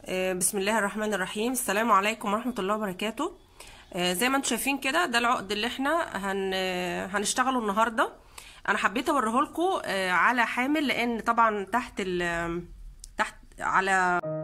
آه، بسم الله الرحمن الرحيم السلام عليكم ورحمة الله وبركاته آه، زي ما انتم شايفين كده ده العقد اللي احنا هن آه، هنشتغله النهارده انا حبيت اوريه لكم على حامل لان طبعا تحت ال تحت على